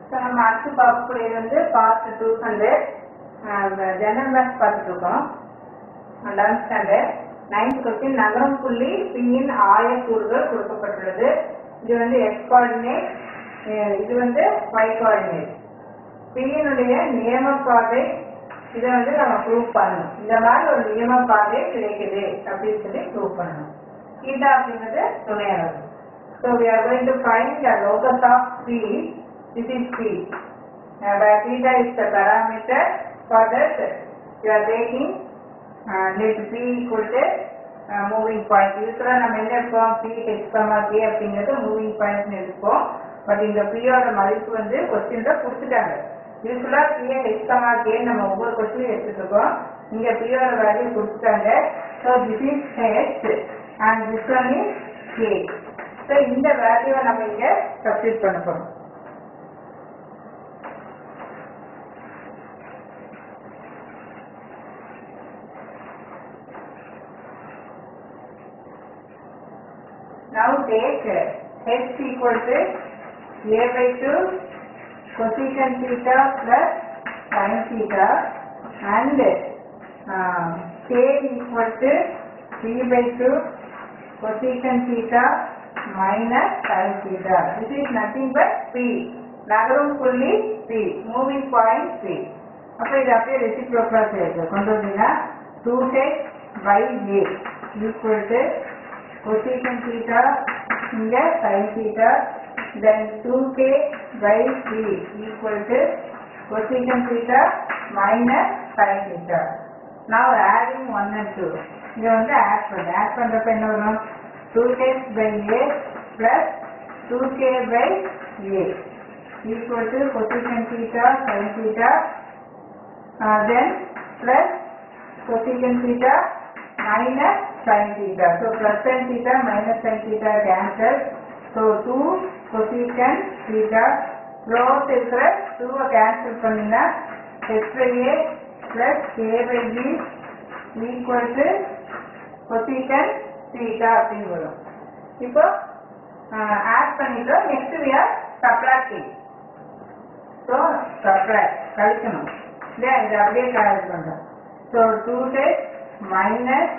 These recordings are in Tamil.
ஸோ நம்ம அடுத்து பார்க்கக்கூடியது வந்து part two hundred general maths பார்த்துட்டு இருக்கோம் லெவன்த் ஸ்டாண்டர்ட் நைன்த் கொஸ்டின் நகரம் புள்ளி பியின் ஆயக்கூறுகள் கொடுக்கப்பட்டுள்ளது இது வந்து எக்ஸ் கோஆர்டினேட் இது வந்து y கோஆர்டினேட் பியினுடைய நியமப்பாதை இதை வந்து நம்ம ப்ரூவ் பண்ணணும் இந்த மாதிரி ஒரு நியமப்பாதை கிடைக்குது அப்படின்னு சொல்லி ப்ரூவ் பண்ணணும் தீட்டா அப்படிங்கிறது துணையானது so we are going to find the locus of P this is P uh, where theta is the parameter for that you are taking uh, let P equal to uh, moving point இதுக்குள்ள நம்ம என்ன எடுப்போம் P H comma K அப்படிங்கிறது மூவிங் பாயிண்ட் எடுப்போம் பட் இந்த P யோட மதிப்பு வந்து கொஸ்டின்ல கொடுத்துட்டாங்க இதுக்குள்ள P H comma K நம்ம ஒவ்வொரு கொஸ்டினும் எடுத்துட்டு இருக்கோம் இங்க P யோட வேல்யூ கொடுத்துட்டாங்க so this is H and this one is K so இந்த வேல்யூவை நம்ம இங்க சப்ஸ்டிட் பண்ண போறோம் Now take h equal to a by 2 cosecant theta plus sin theta and uh, k equal to 3 by 2 cosecant theta minus sin theta. This is nothing but p. நகரும் புள்ளி p. Moving point p. அப்ப இது அப்படியே ரெசிப்ரோக்கலா சேர்த்து கொண்டு வந்தீங்கன்னா 2h by a equal to cosecant theta இங்க sin theta then 2k by 3 equal to cosecant theta minus sin theta now adding 1 and 2 இங்க வந்து add பண்ணு add பண்றப்ப என்ன வரும் 2h by a plus 2k by a equal to cosecant theta sin theta uh, then plus cosecant theta minus sin theta. So plus sin theta minus sin theta cancel. So 2 cosecant theta close இருக்கிற 2 cancel பண்ணினா h by a plus k by b equal to cosecant theta அப்படின்னு வரும் இப்போ ஆட் பண்ணிட்டோம் next we are subtracting so subtract கழிக்கணும் இல்லையா இது அப்படியே கரெக்ட் பண்ணுறோம் ஸோ டூ டெக் minus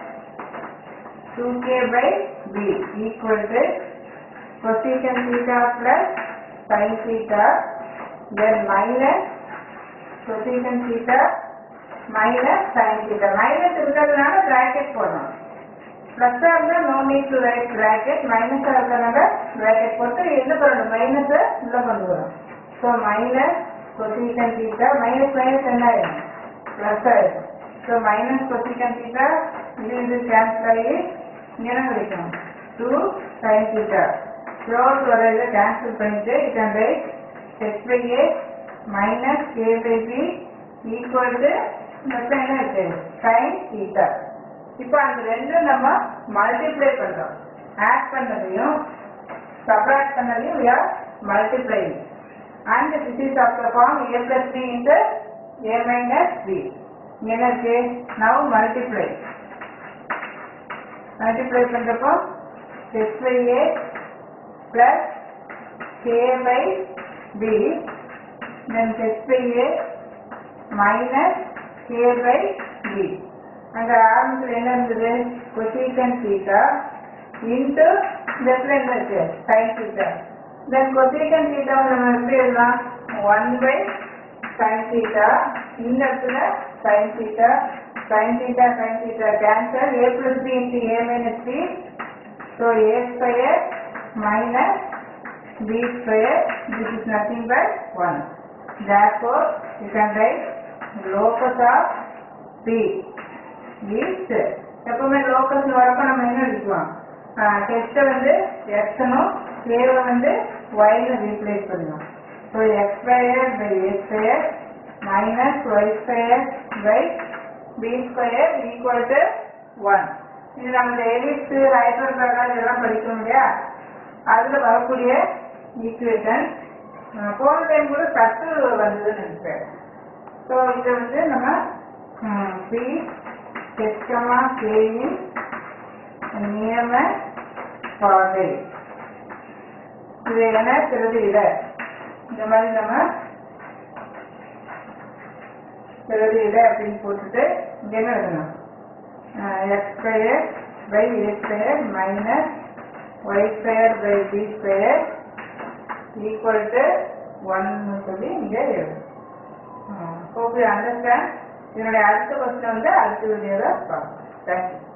two K by B equal to cosec theta plus sine theta then minus cosec theta minus sine theta minus இருக்கிறதுனால பிராக்கெட் போடணும் ப்ளஸ்ஸாக இருந்தால் no need to write bracket மைனஸாக இருக்கிறதுனால பிராக்கெட் போட்டு என்ன பண்ணணும் மைனஸை உள்ளே கொண்டு வரும் so minus cosec theta minus minus என்ன ஆயிடும் ப்ளஸ் ஆயிடும் ஸோ மைனஸ் கொசிஷன் தீட்டா இது இது கேன்சல் ஆகி இங்கே என்ன கிடைக்கும் டூ சைன் தீட்டா க்ளோஸ் வர இதை கேன்சல் பண்ணிட்டு it and write H by A minus K by B equal to மொத்தம் என்ன இருக்கு சைன் தீட்டா இப்போ அந்த ரெண்டும் நம்ம மல்டிப்ளை பண்றோம் ஆட் பண்ணதையும் சப்ராக்ட் பண்ணதையும் we are multiplying and this is of the form a plus b into a minus b இங்க என்ன இருக்கு now multiply multiply பண்றப்போ h by a plus k by b then h by a minus k by b அங்க ஆரம்பத்தில் என்ன இருந்தது கொசிகன் தீட்டா இன்ட்டு இந்த இடத்துல என்ன இருக்கு sine theta then cosec theta நம்ம எப்படி எழுதலாம் ஒன் பை சைன் தீட்டா இந்த இடத்துல sine theta sine theta sine theta cancel A plus B into A minus B so A square minus B square this is nothing but one therefore you can write locus of p is எப்பவுமே லோக்கஸ் வரப்ப நம்ம என்ன எழுதிக்குவோம் ஹெச்சை வந்து எக்ஸ்னும் கேவை வந்து ஒய்னு ரீப்ளேஸ் பண்ணுவோம் so X square by A square minus Y square by B square equal to one இது நம்ம இந்த எலிப்ஸ் ஹைட்ரோகிராஃப் இதெல்லாம் படிக்கணும் இல்லையா அதில் வரக்கூடிய ஈக்குவேஷன் போன டைம் கூட சத்து வந்ததுன்னு நினைக்கிறேன் ஸோ இதை வந்து நம்ம பி ஹெச்கமா கேயின் நியம பாதை இது என்ன திருதி இட இந்த மாதிரி நம்ம வெளியிட அப்படின்னு போட்டுட்டு இங்க என்ன எழுதணும் X square by A square minus Y square by B square equal to ஒன்னு சொல்லி இங்க எழுதணும் ஹோப் யூ அண்டர்ஸ்டாண்ட் இதனுடைய அடுத்த கொஸ்டின் வந்து அடுத்த வீடியோவில் பார்க்கலாம் தேங்க்யூ